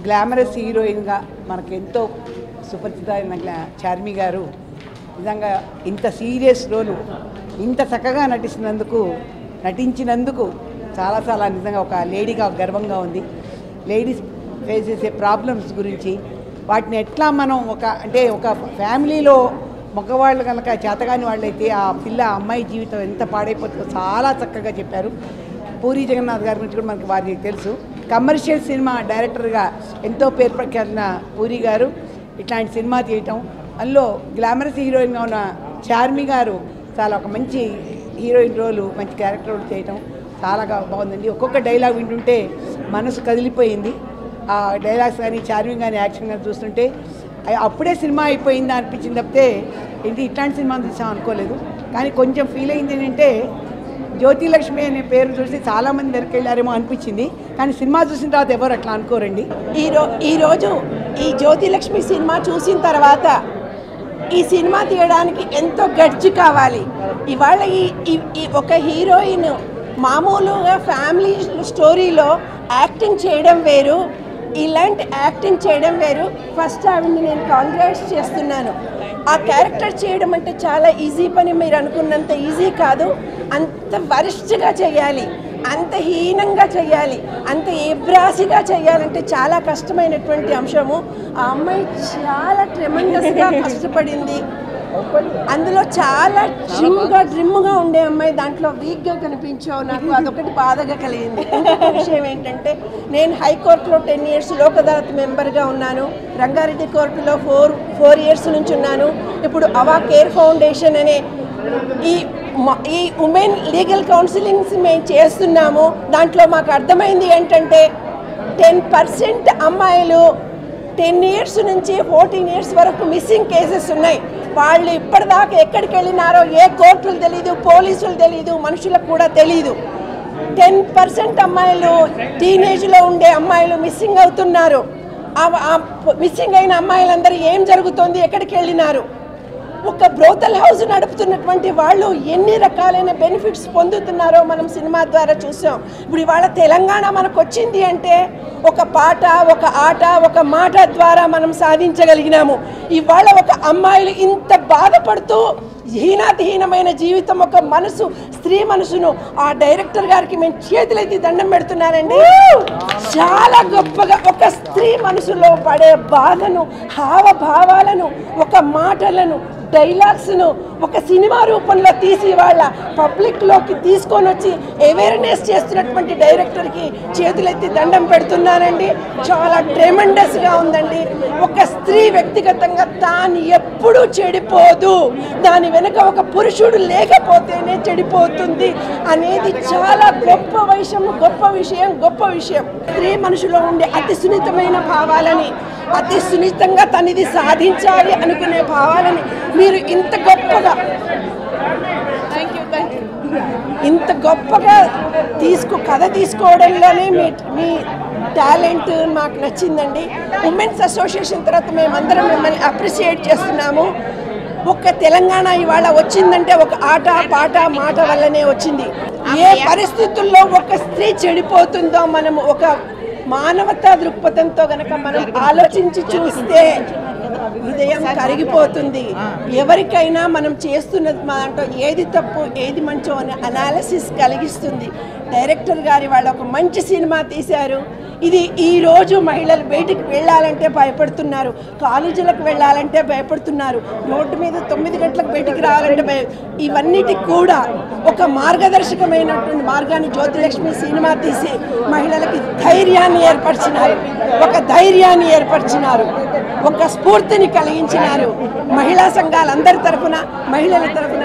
glamorous హీరోయిన్గా మనకు ఎంతో సుపరిచితమైన గ్లా చార్మి గారు నిజంగా ఇంత సీరియస్ రోలు ఇంత చక్కగా నటిస్తున్నందుకు నటించినందుకు చాలా చాలా నిజంగా ఒక లేడీగా గర్వంగా ఉంది లేడీస్ ఫేస్ చేసే ప్రాబ్లమ్స్ గురించి వాటిని ఎట్లా మనం ఒక అంటే ఒక ఫ్యామిలీలో మగవాళ్ళు కనుక చేతగాని వాళ్ళైతే ఆ పిల్ల ఆ అమ్మాయి జీవితం ఎంత పాడైపోతుందో చాలా చక్కగా చెప్పారు పూరి జగన్నాథ్ గారి గురించి కూడా మనకి వారికి తెలుసు కమర్షియల్ సినిమా డైరెక్టర్గా ఎంతో పేరు ప్రఖ్యాతిన పూరి గారు ఇట్లాంటి సినిమా తీయటం అందులో గ్లామరస్ హీరోయిన్గా ఉన్న చార్మి గారు చాలా ఒక మంచి హీరోయిన్ రోలు మంచి క్యారెక్టర్ రోల్ చేయటం చాలా గా- బాగుందండి ఒక్కొక్క డైలాగ్ వింటుంటే మనసు కదిలిపోయింది ఆ డైలాగ్స్ కానీ చార్మి కానీ యాక్షన్ కానీ చూస్తుంటే అయ్ అప్పుడే సినిమా అయిపోయిందా అనిపించింది తప్పితే ఏంటి ఇట్లాంటి సినిమా తీసాం అనుకోలేదు కానీ కొంచెం ఫీల్ అయింది ఏంటంటే జ్యోతిలక్ష్మి అనే పేరు చూసి చాలామంది దగ్గరికి వెళ్ళారేమో అనిపించింది కానీ సినిమా చూసిన తర్వాత ఎవరు అట్లా అనుకోరండి ఈ రో ఈరోజు ఈ జ్యోతిలక్ష్మి సినిమా చూసిన తర్వాత ఈ సినిమా తీయడానికి ఎంతో గడ్జి కావాలి ఇవాళ ఈ ఈ- ఈ ఒక హీరోయిన్ మామూలుగా ఫ్యామిలీ స్టోరీలో యాక్టింగ్ చేయడం వేరు ఇలాంటి యాక్టింగ్ చేయడం వేరు ఫస్ట్ ఆవిడని నేను కాంగ్రాట్స్ చేస్తున్నాను ఆ క్యారెక్టర్ చేయడం అంటే చాలా ఈజీ పని మీరు అనుకున్నంత ఈజీ కాదు అంత వరిష్ఠగా చేయాలి అంత హీనంగా చేయాలి అంత ఏబ్రాసిగా చేయాలంటే చాలా కష్టమైనటువంటి అంశము ఆ అమ్మాయి చాలా ట్రెమండస్గా కష్టపడింది అందులో చాలా డ్రిమ్గా డ్రిమ్గా ఉండే అమ్మాయి దాంట్లో వీక్గా కనిపించావు నాకు అదొకటి బాధగా కలిగింది ఇంకొక విషయం ఏంటంటే నేను హైకోర్టులో టెన్ ఇయర్స్ లోక్ అదాలత్ మెంబర్గా ఉన్నాను రంగారెడ్డి కోర్టులో ఫోర్ ఫోర్ ఇయర్స్ నుంచి ఉన్నాను ఇప్పుడు అవా కేర్ ఫౌండేషన్ అనే ఈ మ- ఈ ఉమెన్ లీగల్ కౌన్సిలింగ్స్ మేము చేస్తున్నాము దాంట్లో మాకు అర్థమైంది ఏంటంటే టెన్ పర్సెంట్ అమ్మాయిలు టెన్ ఇయర్స్ నుంచి ఫోర్టీన్ ఇయర్స్ వరకు మిస్సింగ్ కేసెస్ ఉన్నాయి వాళ్ళు ఇప్పటిదాకా ఎక్కడికి వెళ్ళినారో ఏ కోర్టులు తెలీదు పోలీసులు తెలీదు మనుషులకు కూడా తెలీదు టెన్ పర్సెంట్ అమ్మాయిలు టీనేజ్లో ఉండే అమ్మాయిలు మిస్సింగ్ అవుతున్నారు మిస్సింగ్ అయిన అమ్మాయిలందరూ ఏం జరుగుతోంది ఎక్కడికి వెళ్ళినారు ఒక బ్రోతల్ హౌస్ నడుపుతున్నటువంటి వాళ్ళు ఎన్ని రకాలైన బెనిఫిట్స్ పొందుతున్నారో మనం సినిమా ద్వారా చూసాం ఇప్పుడు ఇవాళ తెలంగాణ మనకు వచ్చింది అంటే ఒక పాట ఒక ఆట ఒక మాట ద్వారా మనం సాధించగలిగినాము ఇవాళ ఒక అమ్మాయిలు ఇంత బాధపడుతూ హీనాతిహీనమైన జీవితం ఒక మనసు స్త్రీ మనసును ఆ డైరెక్టర్ గారికి మేము చేతులెత్తి దండం పెడుతున్నానండి చాలా గొప్పగా ఒక స్త్రీ మనసులో పడే బాధను హావభావాలను ఒక మాటలను డైలాగ్స్ను ఒక సినిమా రూపంలో తీసి వాళ్ళ పబ్లిక్లోకి తీసుకొని వచ్చి అవేర్నెస్ చేస్తున్నటువంటి డైరెక్టర్కి చేతులెత్తి దండం పెడుతున్నానండి చాలా ట్రెమండస్గా ఉందండి ఒక స్త్రీ వ్యక్తిగతంగా తాను ఎప్పుడూ చెడిపోదు దాని వెనుక ఒక పురుషుడు లేకపోతేనే చెడిపోతుంది అనేది చాలా గొప్ప విషయం గొప్ప విషయం గొప్ప విషయం స్త్రీ మనుషులో ఉండే అతి సున్నితమైన భావాలని అతి సున్నితంగా తనిది సాధించాలి అనుకునే భావాలని మీరు ఇంత గొప్పగా ఇంత గొప్పగా తీసుకు కథ తీసుకోవడంలోనే మీ మీ టాలెంట్ మాకు నచ్చిందండి ఉమెన్స్ అసోసియేషన్ తర్వాత మేమందరం మిమ్మల్ని అప్రిషియేట్ చేస్తున్నాము ఒక్క తెలంగాణ ఇవాళ వచ్చిందంటే ఒక ఆట పాట మాట వల్లనే వచ్చింది ఏ పరిస్థితుల్లో ఒక స్త్రీ చెడిపోతుందో మనం ఒక మానవతా దృక్పథంతో గనక మనం ఆలోచించి చూస్తే హృదయం కరిగిపోతుంది ఎవరికైనా మనం చేస్తున్నది మా దాంట్లో ఏది తప్పు ఏది మంచో అనే అనాలిసిస్ కలిగిస్తుంది డైరెక్టర్ గారి వాళ్ళు ఒక మంచి సినిమా తీశారు ఇది ఈ రోజు మహిళలు బయటికి వెళ్ళాలంటే భయపడుతున్నారు కాలేజీలకు వెళ్ళాలంటే భయపడుతున్నారు రోడ్డు మీద తొమ్మిది గంటలకు బయటికి రావాలంటే భయ ఇవన్నిటికి కూడా ఒక మార్గదర్శకమైనటువంటి మార్గాన్ని జ్యోతిలక్ష్మి సినిమా తీసి మహిళలకి ధైర్యాన్ని ఏర్పరిచినారు ఒక ధైర్యాన్ని ఏర్పరిచినారు ఒక స్ఫూర్తిని కలిగించినారు మహిళా సంఘాలందరి తరఫున మహిళల తరఫున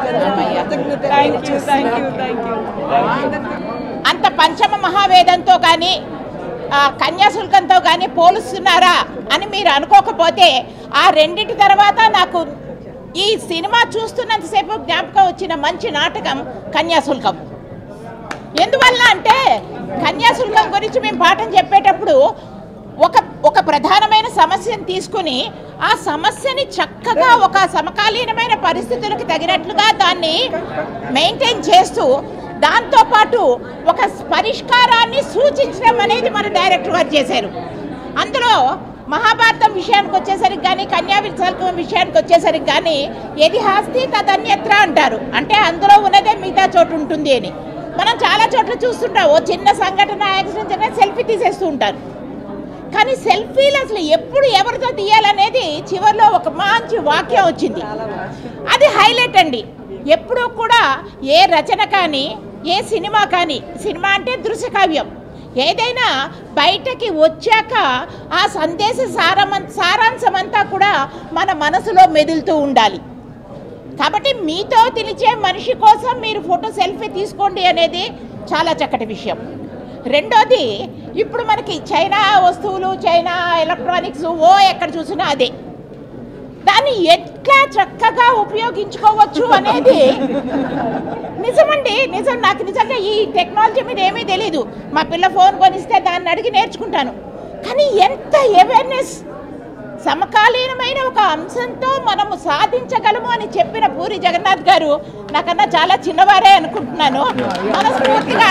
అంత పంచమ మహావేదంతో కానీ కన్యాశుల్కంతో కానీ పోలుస్తున్నారా అని మీరు అనుకోకపోతే ఆ రెండింటి తర్వాత నాకు ఈ సినిమా చూస్తున్నంతసేపు జ్ఞాపకం వచ్చిన మంచి నాటకం కన్యాశుల్కం ఎందువల్ల అంటే కన్యాశుల్కం గురించి మేము పాఠం చెప్పేటప్పుడు ఒక ఒక ప్రధానమైన సమస్యను తీసుకుని ఆ సమస్యని చక్కగా ఒక సమకాలీనమైన పరిస్థితులకు తగినట్లుగా దాన్ని మెయింటైన్ చేస్తూ దాంతోపాటు ఒక పరిష్కారాన్ని సూచించడం అనేది మన డైరెక్టర్ గారు చేశారు అందులో మహాభారతం విషయానికి వచ్చేసరికి కానీ కన్యావిశల్కం విషయానికి వచ్చేసరికి కానీ ఏది హాస్తి తదన్యత్ర అంటారు అంటే అందులో ఉన్నదే మిగతా చోటు ఉంటుంది అని మనం చాలా చోట్ల చూస్తుంటాం ఓ చిన్న సంఘటన యాక్సిడెంట్ జరిగిన సెల్ఫీ తీసేస్తూ ఉంటారు కానీ సెల్ఫీలు అసలు ఎప్పుడు ఎవరితో తీయాలనేది చివరిలో ఒక మంచి వాక్యం వచ్చింది అది హైలైట్ అండి ఎప్పుడూ కూడా ఏ రచన కానీ ఏ సినిమా కానీ సినిమా అంటే దృశ్య కావ్యం ఏదైనా బయటకి వచ్చాక ఆ సందేశ సారమం సారాంశమంతా కూడా మన మనసులో మెదులుతూ ఉండాలి కాబట్టి మీతో తెలిచే మనిషి కోసం మీరు ఫోటో సెల్ఫీ తీసుకోండి అనేది చాలా చక్కటి విషయం రెండోది ఇప్పుడు మనకి చైనా వస్తువులు చైనా ఎలక్ట్రానిక్స్ ఓ ఎక్కడ చూసినా అదే దాన్ని ఎట్లా చక్కగా ఉపయోగించుకోవచ్చు అనేది నిజమండి నిజం నాకు నిజంగా ఈ టెక్నాలజీ మీద ఏమీ తెలియదు మా పిల్ల ఫోన్ కొనిస్తే దాన్ని అడిగి నేర్చుకుంటాను కానీ ఎంత అవేర్నెస్ సమకాలీనమైన ఒక అంశంతో మనము సాధించగలము అని చెప్పిన పూరి జగన్నాథ్ గారు నాకన్నా చాలా చిన్నవారే అనుకుంటున్నాను మనస్ఫూర్తిగా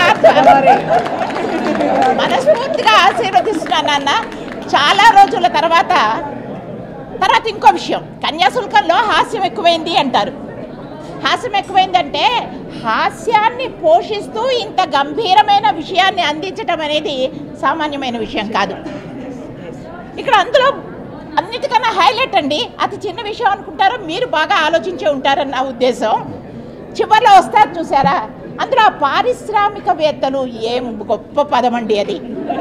మనస్ఫూర్తిగా ఆశీర్వదిస్తున్నాను నాన్న చాలా రోజుల తర్వాత తర్వాత ఇంకో విషయం కన్యాశుల్కంలో హాస్యం ఎక్కువైంది అంటారు హాస్యం ఎక్కువైందంటే హాస్యాన్ని పోషిస్తూ ఇంత గంభీరమైన విషయాన్ని అందించడం అనేది సామాన్యమైన విషయం కాదు ఇక్కడ అందులో అన్నిటికన్నా హైలైట్ అండి అతి చిన్న విషయం అనుకుంటారో మీరు బాగా ఆలోచించే ఉంటారని నా ఉద్దేశం చివరిలో వస్తారు చూసారా అందులో ఆ పారిశ్రామికవేత్తలు ఏం గొప్ప పదం అండి అది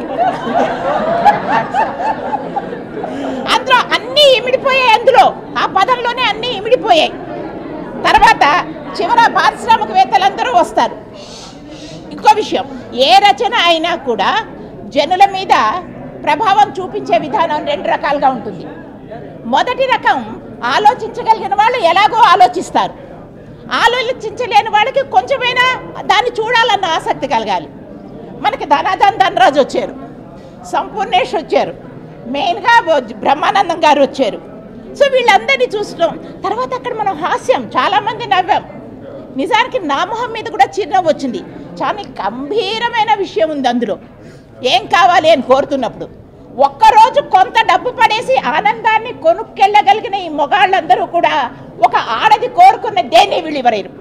అందులో అన్నీ ఇమిడిపోయాయి అందులో ఆ పదంలోనే అన్నీ ఇమిడిపోయాయి తర్వాత చివర పారిశ్రామికవేత్తలందరూ వస్తారు ఇంకో విషయం ఏ రచన అయినా కూడా జనుల మీద ప్రభావం చూపించే విధానం రెండు రకాలుగా ఉంటుంది మొదటి రకం ఆలోచించగలిగిన వాళ్ళు ఎలాగో ఆలోచిస్తారు ఆలోచించలేని వాళ్ళకి కొంచెమైనా దాన్ని చూడాలన్న ఆసక్తి కలగాలి మనకి ధనాధన్ ధనరాజు వచ్చారు సంపూర్ణేష్ వచ్చారు మెయిన్గా బ్రహ్మానందం గారు వచ్చారు సో వీళ్ళందరినీ చూస్తాం తర్వాత అక్కడ మనం హాస్యం చాలామంది నవ్వాం నిజానికి నా మొహం మీద కూడా చిరునవ్వు వచ్చింది చాలా గంభీరమైన విషయం ఉంది అందులో ఏం కావాలి అని కోరుతున్నప్పుడు ఒక్కరోజు కొంత డబ్బు పడేసి ఆనందాన్ని కొనుక్కెళ్ళగలిగిన ఈ మొగాళ్ళందరూ కూడా ఒక ఆడది కోరుకున్న దేన్ని వీళ్ళు ఇవ్వలేరు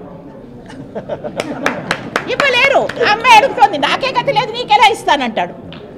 ఇవ్వలేరు ఆ అమ్మాయి అడుగుతోంది నాకే గతి లేదు నీకెలా ఇస్తానంటాడు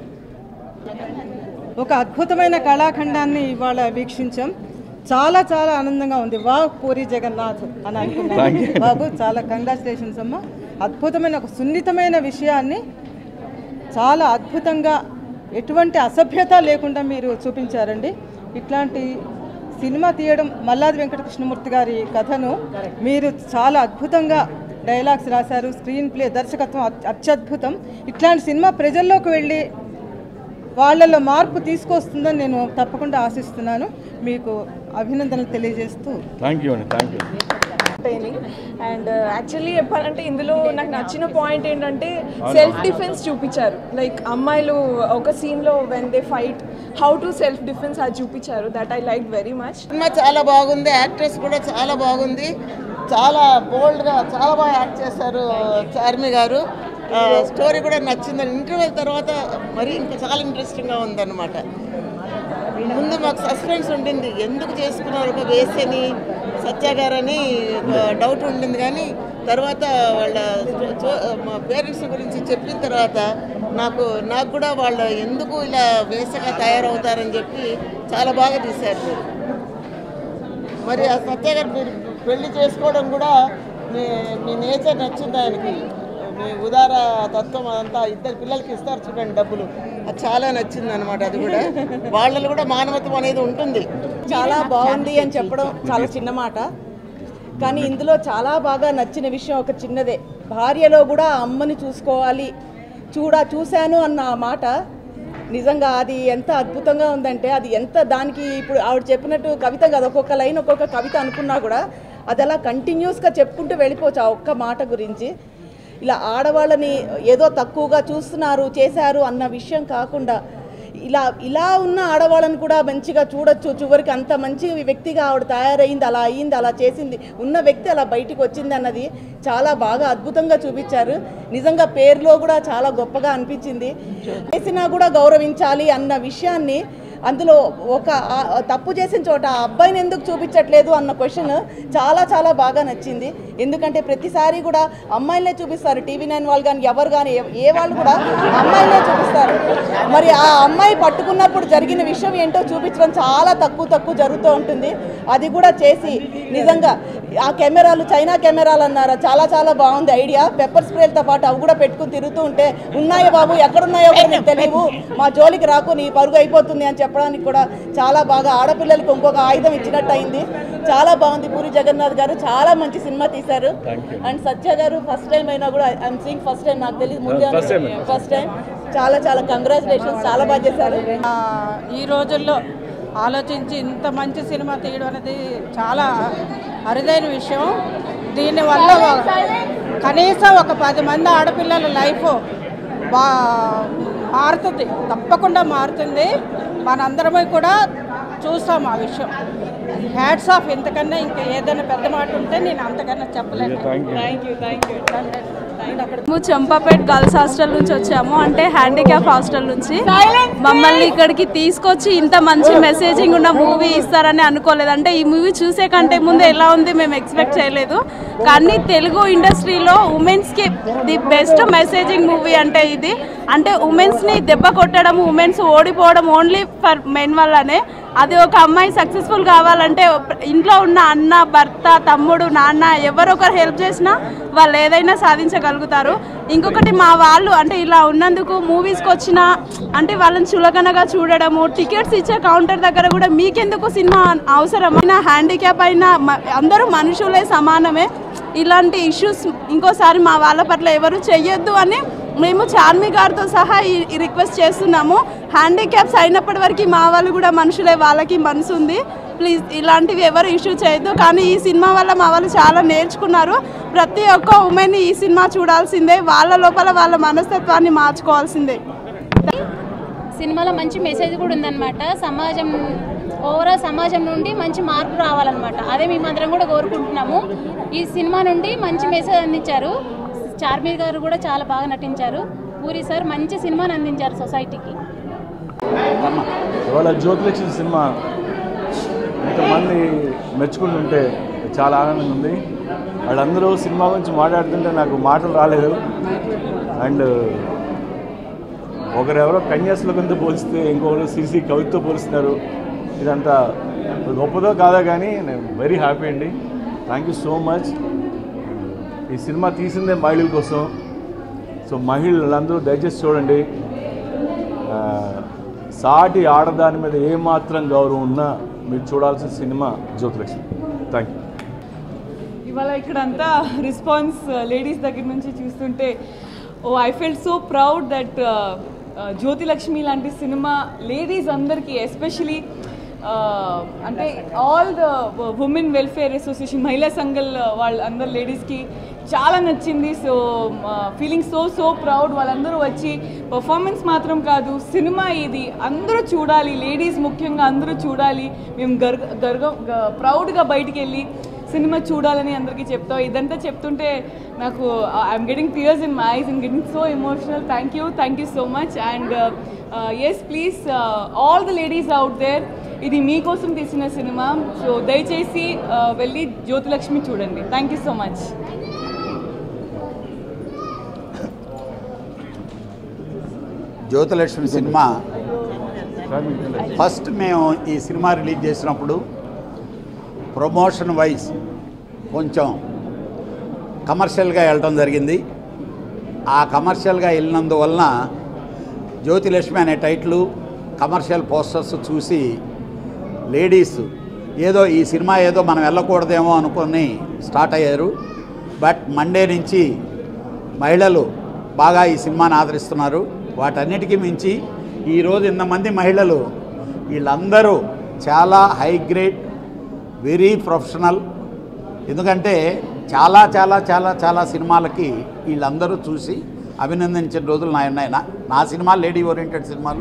ఒక అద్భుతమైన కళాఖండాన్ని ఇవాళ వీక్షించాం చాలా చాలా ఆనందంగా ఉంది వా పూరి జగన్నాథ్ అని అనుకున్నాను బాబు చాలా కంగ్రాచులేషన్స్ అమ్మా అద్భుతమైన ఒక సున్నితమైన విషయాన్ని చాలా అద్భుతంగా ఎటువంటి అసభ్యత లేకుండా మీరు చూపించారండి ఇట్లాంటి సినిమా తీయడం మల్లాది వెంకటకృష్ణమూర్తి గారి కథను మీరు చాలా అద్భుతంగా డైలాగ్స్ రాశారు స్క్రీన్ ప్లే దర్శకత్వం అత్- అత్యద్భుతం ఇట్లాంటి సినిమా ప్రజల్లోకి వెళ్ళి వాళ్ళలో మార్పు తీసుకొస్తుందని నేను తప్పకుండా ఆశిస్తున్నాను మీకు అభినందనలు తెలియజేస్తూ థ్యాంక్ యూ అండి thank you entertaining and actually చెప్పాలంటే ఇందులో నాకు నచ్చిన పాయింట్ ఏంటంటే సెల్ఫ్ డిఫెన్స్ చూపించారు లైక్ అమ్మాయిలు ఒక సీన్లో when they fight how to self defence అది చూపించారు that I like very much సినిమా చాలా బాగుంది యాక్ట్రెస్ కూడా చాలా బాగుంది చాలా బోల్డ్గా చాలా బాగా యాక్ట్ చేశారు చార్మి గారు ఆ, స్టోరీ కూడా నచ్చింది ఇంటర్వ్యూ తర్వాత మరి ఇంకా చాలా ఇంట్రెస్టింగ్గా ఉందన్నమాట ముందు మాకు సస్పెన్స్ ఉండింది ఎందుకు చేసుకున్నారు ఒక వేసని సత్య గారని ఒక డౌట్ ఉండింది కానీ తర్వాత వాళ్ళ పేరెంట్స్ గురించి చెప్పిన తర్వాత నాకు నాకు కూడా వాళ్ళు ఎందుకు ఇలా వేసగా తయారవుతారని చెప్పి చాలా బాగా తీశారు మీరు మరి ఆ సత్య గారు మీరు పెళ్లి చేసుకోవడం కూడా మీ మీ నేచర్ నచ్చింది ఆయనకి మీ ఉదార తత్వం అదంతా ఇద్దరు పిల్లలకి ఇస్తారు చూడండి డబ్బులు అది చాలా నచ్చింది అనమాట అది కూడా వాళ్ళలో కూడా మానవత్వం అనేది ఉంటుంది చాలా బాగుంది అని చెప్పడం చాలా చిన్న మాట కానీ ఇందులో చాలా బాగా నచ్చిన విషయం ఒక చిన్నదే భార్యలో కూడా ఆ అమ్మని చూసుకోవాలి చూడా చూశాను అన్న ఆ మాట నిజంగా అది ఎంత అద్భుతంగా ఉందంటే అది ఎంత దానికి ఇప్పుడు ఆవిడ చెప్పినట్టు కవిత కాదు ఒక్కొక్క లైన్ ఒక్కొక్క కవిత అనుకున్నా కూడా అది అలా కంటిన్యూస్గా చెప్పుకుంటూ వెళ్ళిపోవచ్చు ఆ ఒక్క మాట గురించి ఇలా ఆడవాళ్ళని ఏదో తక్కువగా చూస్తున్నారు చేశారు అన్న విషయం కాకుండా ఇలా ఇలా ఉన్న ఆడవాళ్ళని కూడా మంచిగా చూడొచ్చు చివరికి అంత మంచి వ్యక్తిగా ఆవిడ తయారైంది అలా అయ్యింది అలా చేసింది ఉన్న వ్యక్తి అలా బయటికి వచ్చింది అన్నది చాలా బాగా అద్భుతంగా చూపించారు నిజంగా పేరులో కూడా చాలా గొప్పగా అనిపించింది చేసినా కూడా గౌరవించాలి అన్న విషయాన్ని అందులో ఒక ఆ- తప్పు చేసిన చోట ఆ అబ్బాయిని ఎందుకు చూపించట్లేదు అన్న క్వశ్చన్ చాలా చాలా బాగా నచ్చింది ఎందుకంటే ప్రతిసారి కూడా అమ్మాయిలనే చూపిస్తారు టీవీ నైన్ వాళ్ళు కానీ ఎవరు కానీ ఏ- ఏ వాళ్ళు కూడా అమ్మాయిలనే చూపిస్తారు మరి ఆ అమ్మాయి పట్టుకున్నప్పుడు జరిగిన విషయం ఏంటో చూపించడం చాలా తక్కువ తక్కువ జరుగుతూ ఉంటుంది అది కూడా చేసి నిజంగా ఆ కెమెరాలు చైనా కెమెరాలు అన్నారు చాలా చాలా బాగుంది ఐడియా పెప్పర్ స్ప్రేలతో పాటు అవి కూడా పెట్టుకుని తిరుగుతూ ఉంటే ఉన్నాయో బాబు ఎక్కడున్నాయో కూడా నీకు తెలియవు మా జోలికి రాకు నీ పరుగు అయిపోతుంది అని చెప్పడానికి కూడా చాలా బాగా ఆడపిల్లలకు ఇంకొక ఆయుధం ఇచ్చినట్టు అయింది చాలా బాగుంది పూరి జగన్నాథ్ గారు చాలా మంచి సినిమా తీశారు అండ్ సత్య గారు ఫస్ట్ టైం అయినా కూడా ఐఎమ్ సీయింగ్ ఫస్ట్ టైం నాకు తెలియదు ముందే ఫస్ట్ టైం చాలా చాలా కంగ్రాచులేషన్స్ చాలా బాగా చేశారు ఆ, ఈ రోజుల్లో ఆలోచించి ఇంత మంచి సినిమా తీయడం అనేది చాలా అరుదైన విషయం దీనివల్ల కనీసం ఒక పది మంది ఆడపిల్లల లైఫ్ బా మారుతుంది తప్పకుండా మారుతుంది మనందరమే కూడా చూస్తాం ఆ విషయం హ్యాట్స్ ఆఫ్ ఇంతకన్నా ఇంకా ఏదైనా పెద్ద మాట ఉంటే నేను అంతకన్నా చెప్పలేను మేము చంపాపేట్ గర్ల్స్ హాస్టల్ నుంచి వచ్చాము అంటే హ్యాండిక్యాప్ హాస్టల్ నుంచి మమ్మల్ని ఇక్కడికి తీసుకొచ్చి ఇంత మంచి మెసేజింగ్ ఉన్న మూవీ ఇస్తారని అనుకోలేదు అంటే ఈ మూవీ చూసే కంటే ముందు ఎలా ఉంది మేము ఎక్స్పెక్ట్ చేయలేదు కానీ తెలుగు ఇండస్ట్రీలో ఉమెన్స్కి ది బెస్ట్ మెసేజింగ్ మూవీ అంటే ఇది అంటే ఉమెన్స్ని దెబ్బ కొట్టడం ఉమెన్స్ ఓడిపోవడం ఓన్లీ ఫర్ మెన్ వల్లనే అది ఒక అమ్మాయి సక్సెస్ఫుల్ కావాలంటే ఇంట్లో ఉన్న అన్న భర్త తమ్ముడు నాన్న ఎవరొకరు హెల్ప్ చేసినా వాళ్ళు ఏదైనా సాధించగలుగుతారు ఇంకొకటి మా వాళ్ళు అంటే ఇలా ఉన్నందుకు మూవీస్కి వచ్చిన అంటే వాళ్ళని చులకనగా చూడడము టికెట్స్ ఇచ్చే కౌంటర్ దగ్గర కూడా మీకెందుకు సినిమా అవసరమైన హ్యాండిక్యాప్ అయినా మ- అందరూ మనుషులే సమానమే ఇలాంటి ఇష్యూస్ ఇంకోసారి మా వాళ్ళ పట్ల ఎవరు చెయ్యొద్దు అని మేము చార్మి గారితో సహా ఈ ఈ రిక్వెస్ట్ చేస్తున్నాము హ్యాండిక్యాప్స్ అయినప్పటి వరకు మా వాళ్ళు కూడా మనుషులే వాళ్ళకి మనసు ఉంది ప్లీజ్ ఇలాంటివి ఎవరు ఇష్యూ చేయొద్దు కానీ ఈ సినిమా వల్ల మా వాళ్ళు చాలా నేర్చుకున్నారు ప్రతి ఒక్క ఉమెన్ ఈ సినిమా చూడాల్సిందే వాళ్ళ లోపల వాళ్ళ మనస్తత్వాన్ని మార్చుకోవాల్సిందే సినిమాలో మంచి మెసేజ్ కూడా ఉందన్నమాట సమాజం ఓవరాల్ సమాజం నుండి మంచి మార్పు రావాలన్నమాట అదే మేమందరం కూడా కోరుకుంటున్నాము ఈ సినిమా నుండి మంచి మెసేజ్ అందించారు చార్మీర్ గారు కూడా చాలా బాగా నటించారు పూరి సార్ మంచి సినిమాని అందించారు సొసైటీకి ఇవాళ జ్యోతిలక్ష్మి సినిమా ఇంతమంది మెచ్చుకుంటుంటే చాలా ఆనందంగా ఉంది వాళ్ళందరూ సినిమా గురించి మాట్లాడుతుంటే నాకు మాటలు రాలేదు అండ్ ఒకరెవరో కన్యాశులకంతో పోలిస్తే ఇంకొకరు సిసి కవితతో పోలుస్తున్నారు ఇదంతా గొప్పదో కాదో కానీ నేను వెరీ హ్యాపీ అండి థ్యాంక్ యూ సో మచ్ ఈ సినిమా తీసిందే మహిళల కోసం సో మహిళలందరూ దయచేసి చూడండి ఆ, సాటి ఆడదాని మీద ఏమాత్రం గౌరవం ఉన్నా మీరు చూడాల్సిన సినిమా జ్యోతిలక్ష్మి థ్యాంక్ యూ ఇవాళ ఇక్కడంతా రెస్పాన్స్ లేడీస్ దగ్గర నుంచి చూస్తుంటే oh I felt so proud that Jyothi Lakshmi లాంటి సినిమా లేడీస్ అందరికీ ఎస్పెషలీ అంటే all the women welfare association మహిళా సంఘల్ వాళ్ళ అందరు లేడీస్కి చాలా నచ్చింది so feeling so so proud వాళ్ళందరూ వచ్చి పర్ఫార్మెన్స్ మాత్రం కాదు సినిమా ఇది అందరూ చూడాలి లేడీస్ ముఖ్యంగా అందరూ చూడాలి మేము గర్గ గర్గ ప్రౌడ్గా బయటికి వెళ్ళి సినిమా చూడాలని అందరికీ చెప్తాం ఇదంతా చెప్తుంటే నాకు I'm getting tears in my eyes and getting so emotional thank you thank you so much and yes please all the ladies out there ఇది మీకోసం తీసిన సినిమా సో దయచేసి uh, వెళ్ళి జ్యోతిలక్ష్మి చూడండి thank you so much Jyothilakshmi సినిమా first మేము ఈ సినిమా రిలీజ్ చేసినప్పుడు ప్రమోషన్ వైజ్ కొంచెం కమర్షియల్గా వెళ్ళటం జరిగింది ఆ కమర్షియల్గా వెళ్ళినందువలన జ్యోతిలక్ష్మి అనే టైటిల్ కమర్షియల్ పోస్టర్స్ చూసి లేడీస్ ఏదో ఈ సినిమా ఏదో మనం వెళ్ళకూడదేమో అనుకొని స్టార్ట్ అయ్యారు బట్ మండే నుంచి మహిళలు బాగా ఈ సినిమాని ఆదరిస్తున్నారు వాటన్నిటికీ మించి ఈరోజు ఇంతమంది మహిళలు వీళ్ళందరూ చాలా హై గ్రేడ్ వెరీ ప్రొఫెషనల్ ఎందుకంటే చాలా చాలా చాలా చాలా సినిమాలకి వీళ్ళందరూ చూసి అభినందించిన రోజులు నా ఉన్నాయి నా నా సినిమాలు లేడీ ఓరియంటెడ్ సినిమాలు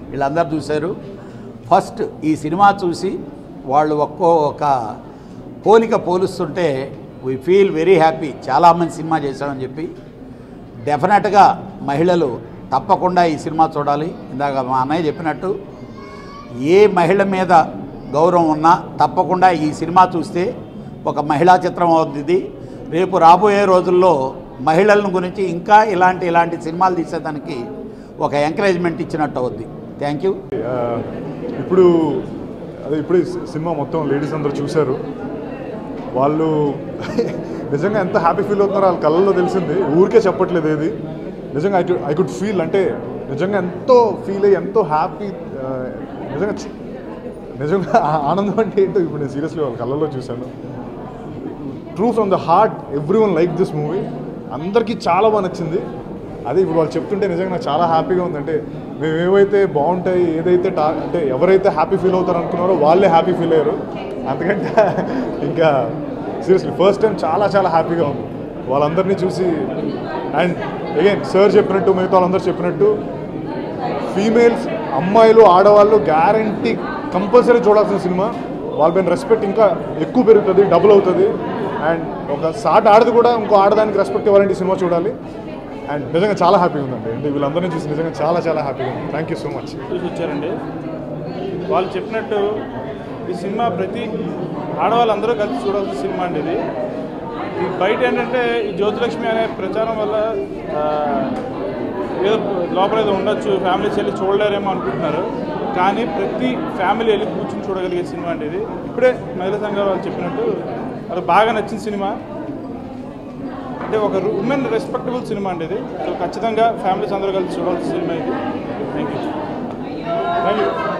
వీళ్ళందరూ చూశారు ఫస్ట్ ఈ సినిమా చూసి వాళ్ళు ఒక్కో ఒక పోలిక పోలుస్తుంటే వీ ఫీల్ వెరీ హ్యాపీ చాలా మంచి సినిమా చేశామని చెప్పి డెఫినెట్గా మహిళలు తప్పకుండా ఈ సినిమా చూడాలి ఇందాక మా అన్నయ్య చెప్పినట్టు ఏ మహిళ మీద గౌరవం ఉన్నా తప్పకుండా ఈ సినిమా చూస్తే ఒక మహిళా చిత్రం అవుతుంది రేపు రాబోయే రోజుల్లో మహిళలను గురించి ఇంకా ఇలాంటి ఇలాంటి సినిమాలు తీసేదానికి ఒక ఎంకరేజ్మెంట్ ఇచ్చినట్టు అవుద్ది థ్యాంక్ యూ ఆ, ఇప్పుడు అదే ఇప్పుడు ఈ సి- సినిమా మొత్తం లేడీస్ అందరూ చూశారు వాళ్ళు నిజంగా ఎంత హ్యాపీ ఫీల్ అవుతున్నారో వాళ్ళ కళ్ళల్లో తెలిసింది ఊరికే చెప్పట్లేదు ఏది నిజంగా I could I could feel అంటే నిజంగా ఎంతో ఫీల్ అయ్యి ఎంతో హ్యాపీ నిజంగా చి- నిజంగా ఆ- ఆనందం అంటే ఏంటో ఇప్పుడు నేను సీరియస్లీ వాళ్ళ కళ్ళల్లో చూశాను true from the heart everyone like this movie అందరికీ చాలా బాగా నచ్చింది అదే ఇప్పుడు వాళ్ళు చెప్తుంటే నిజంగా నాకు చాలా హ్యాపీగా ఉంది అంటే మేము ఏవైతే బాగుంటాయి ఏదైతే టా అంటే ఎవరైతే హ్యాపీ ఫీల్ అవుతారు అనుకున్నారో వాళ్ళే హ్యాపీ ఫీల్ అయ్యారు అంతకంటే ఇంకా సీరియస్లీ ఫస్ట్ టైం చాలా చాలా హ్యాపీగా ఉంది వాళ్ళందరినీ చూసి అండ్ అగైన్ సార్ చెప్పినట్టు మిగతా వాళ్ళందరూ చెప్పినట్టు ఫీమేల్స్ అమ్మాయిలు ఆడవాళ్ళు గ్యారంటీ కంపల్సరీ చూడాల్సిన సినిమా వాళ్ళ పైన రెస్పెక్ట్ ఇంకా ఎక్కువ పెరుగుతుంది డబుల్ అవుతుంది అండ్ ఒక సాట్ ఆడది కూడా ఇంకో ఆడదానికి రెస్పెక్ట్ ఇవ్వాలంటే ఈ సినిమా చూడాలి అండ్ నిజంగా చాలా హ్యాపీగా ఉందండి అంటే వీళ్ళందరినీ చూసి నిజంగా చాలా చాలా హ్యాపీగా ఉంది థ్యాంక్ యూ సో మచ్ చూసి వచ్చారండి వాళ్ళు చెప్పినట్టు ఈ సినిమా ప్రతి ఆడవాళ్ళందరూ కలిసి చూడాల్సిన సినిమా అండి ఇది ఈ బయట ఏంటంటే ఈ జ్యోతిలక్ష్మి అనే ప్రచారం వల్ల ఆ, ఏదో లోపల ఏదో ఉండొచ్చు ఫ్యామిలీస్ వెళ్ళి చూడలేరేమో అనుకుంటున్నారు కానీ ప్రతి ఫ్యామిలీ వెళ్ళి కూర్చొని చూడగలిగే సినిమా అండి ఇది ఇప్పుడే మహిళా సంఘాలు వాళ్ళు చెప్పినట్టు అది బాగా నచ్చిన సినిమా అంటే ఒక ఉమెన్ రెస్పెక్టబుల్ సినిమా అండి ఇది సో ఖచ్చితంగా ఫ్యామిలీస్ అందరూ కలిసి చూడాల్సిన సినిమా ఇది థ్యాంక్ యూ థ్యాంక్ యూ